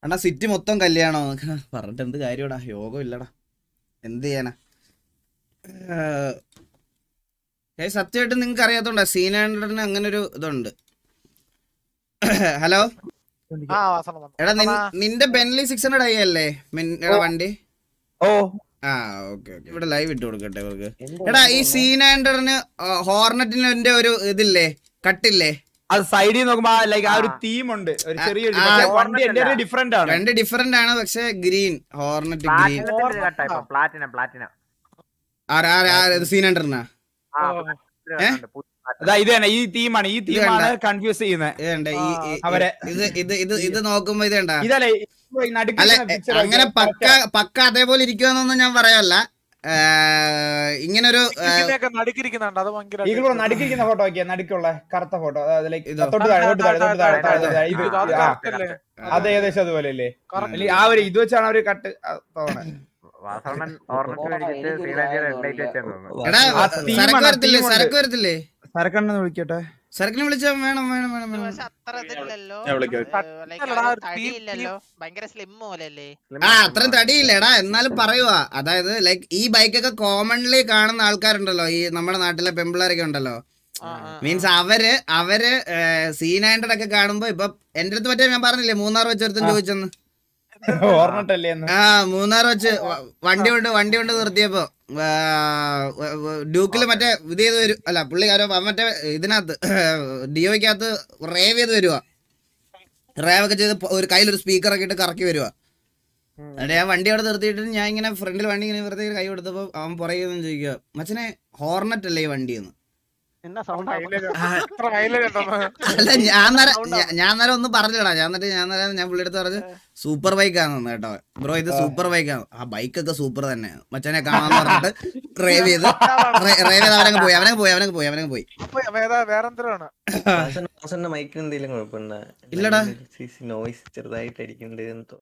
അണ്ണാ സിറ്റി മൊത്തം കല്യാണോ പറഞ്ഞിട്ട് എന്ത് കാര്യമാടാ യോഗം ഇല്ലടാ എന്ത് ചെയ്യാനാ ഏ സത്യമായിട്ട് നിങ്ങൾക്ക് അറിയാത്തോണ്ടാ സീനാണ്ടറിന് അങ്ങനെ ഒരു ഇതുണ്ട് ഹലോ ആ വാസന വന്നു. എടാ നിൻ- വാസന, നിന്റെ ബെൻലി സിക്സ് ഹൺഡ്രഡ് ഐ അല്ലേ മിൻ- എടാ വണ്ടി ഓ ആ ഓക്കെ ഓക്കെ ഇവിടെ ലൈവ് ഇട്ട് കൊടുക്കട്ടെ ഇവർക്ക് എടാ ഈ സീനാൻഡറിന് ഹോർണറ്റിന്റെ ഒരു ഇതില്ലേ കട്ടില്ലേ അത് സൈഡിൽ നോക്കുമ്പോ ലൈക്ക് ആ ഒരു തീം ഉണ്ട് ഒരു ചെറിയൊരു ആ, പക്ഷേ ആ, വണ്ടി എന്റെ ഡിഫറെന്റ് ആണ് രണ്ട് ഡിഫറെന്റ് ആണ് പക്ഷെ ഗ്രീൻ ഹോർണറ്റ് ഗ്രീൻ പ്ലാറ്റിനത്തിന്റെ കട്ടാ ഇപ്പൊ പ്ലാറ്റിനം പ്ലാറ്റിനം സീനാൻഡറിനാ ആ ഓ. പ്ലാറ്റിനം കണ്ടുണ്ട്. പുതിയ പ്ലാറ്റിനം. അതാ ഇത് തന്നെ ഈ തീമാണ് ഈ തീമാണ് കൺഫ്യൂസ് ചെയ്യുന്നത് ഇതണ്ട ഈ ഈ- അവരെ ഇത് ഇത് ഇത് ഇത് നോക്കുമ്പോ ഇതണ്ട ഇതല്ലേ ഈ അല്ല നടുക്കുന്ന picture അങ്ങനെ ഒക്കെ പക്ക പക്ക അതേപോലെ ഇരിക്കുമെന്നൊന്നും ഞാൻ പറയല്ല ആ, ഇങ്ങനൊരു ആ, ഇരിക്കുന്നതൊക്കെ നടുക്കിരിക്കുന്നുണ്ട് അത് ഭയങ്കര ഈഗിൾ ബ്രോ നടുക്കിരിക്കുന്ന ഫോട്ടോ നോക്കിയാ നടുക്കുള്ള കറുത്ത ഫോട്ടോ ലൈക്ക് ഇതോ? തൊട്ട് താഴെ തൊട്ട് താഴെ തൊട്ട് താഴെ താഴെ താഴെ ഇത് ഇത് അത് ആ correct അല്ലേ? അത് ഏകദേശം അതുപോലെ അല്ലേ Correct. അല്ലെങ്കിൽ ആ ഒരു ഇത് വെച്ചാണ് അവര് കട്ട് തോന്നണേ വാസവണ്ണൻ ഓർമ്മക്ക് മേടിച്ചിട്ട് ശ്രീരാജ് റെഡ് ലൈറ്റ് വെച്ചാന്ന് തോന്നുന്നു എടാ ആ theme സരക്ക് ആണ്, വരത്തില്ലേ theme ഉണ്ട്. സരക്ക് വരത്തില്ലേ സരക്കണ്ണെന്ന് വിളിക്കട്ടെ സരക്കിനെ വിളിച്ചാ വേണം വേണം വേണം വേണം പക്ഷെ അത്ര ഇതില്ലല്ലോ ഞാൻ വിളിക്കാം. ഏഹ്, like അല്ലടാ, ആ ഒരു തീ- തടിയില്ലല്ലോ ഭയങ്കര സ്ലിം പോലല്ലേ ആ അത്രയും തടിയില്ലടാ എന്നാലും പറയുവാ അതായത് ലൈക്ക് ഈ ബൈക്കൊക്കെ കോമൺലി കാണുന്ന ആൾക്കാരുണ്ടല്ലോ ഈ നമ്മുടെ നാട്ടിലെ പെമ്പിളാരൊക്കെ ഉണ്ടല്ലോ ആ, ആ, ആ. മീൻസ് അവര് അവര് സി നയൻഡ്രഡ് ഒക്കെ കാണുമ്പോ ഇപ്പൊ എന്റെ അടുത്ത് മറ്റേ ഞാൻ പറഞ്ഞില്ലേ മൂന്നാർ വെച്ച് ഒരുത്തൻ ചോദിച്ചെന്ന് ഓർമ്മട്ടല്ലേ എന്ന് ആ മൂന്നാർ വെച്ച് വ- വണ്ടി കൊണ്ട് വണ്ടി കൊണ്ട് നിർത്തിയപ്പോ ആ, വ- വ- ഡ്യൂക്കില് മറ്റേ ഇത് ചെയ്ത് വരും അല്ല പുള്ളിക്കാരോ അവൻ മറ്റേ ഇതിനകത്ത് ഡിയോയ്ക്കകത്ത് റേവ് ചെയ്ത് വരുവാ റേവ് ഒക്കെ ചെയ്ത് ഒരു കയ്യിലൊരു സ്പീക്കർ ഒക്കെ ഇട്ട് കറക്കി വരുവാ എന്നിട്ട് ഞാൻ വണ്ടി അവിടെ നിർത്തിയിട്ട് ഞാൻ ഇങ്ങനെ ഫ്രണ്ടിൽ വണ്ടി ഇങ്ങനെ വെറുതെ കൈ കൊടുത്തപ്പോ അവൻ പുറകെ നിന്ന് ചോദിക്കുക മച്ചനെ ഹോർണറ്റ് അല്ലേ ഈ വണ്ടി എന്ന് mileage- എത്ര mileage ഉണ്ടെന്ന്. അല്ല ഞാൻ നേരം ഞാ- ഞാൻ നേരം ഒന്നും പറഞ്ഞില്ലടാ ഞാൻ എന്നിട്ട് ഞാൻ നേരം ഞാൻ പുള്ളിയെടുത്ത് പറഞ്ഞു സൂപ്പർ ബൈക്കാന്ന് കേട്ടോ ബ്രോ ഇത് സൂപ്പർ ബൈക്കാണ് ആ ബൈക്കൊക്കെ സൂപ്പർ തന്നെ മച്ചനെ കാണാന്ന് പറഞ്ഞിട്ട് ഡ്രൈവ് ചെയ്ത് ഡ്രൈവ് ചെയ്ത് അവനങ്ങ് പോയി അവനങ്ങ് പോയി അവനങ്ങ് പോയി അവനങ്ങ് പോയി അപ്പൊ വേറെ- വേറെന്തരാണ് മൈക്കിന് എന്തെങ്കിലും കുഴപ്പമുണ്ടോ ഇല്ലടാ. നോയ്സ് ചെറുതായിട്ട് അടിക്കുന്നുണ്ട് എന്ന് തോന്നുന്നു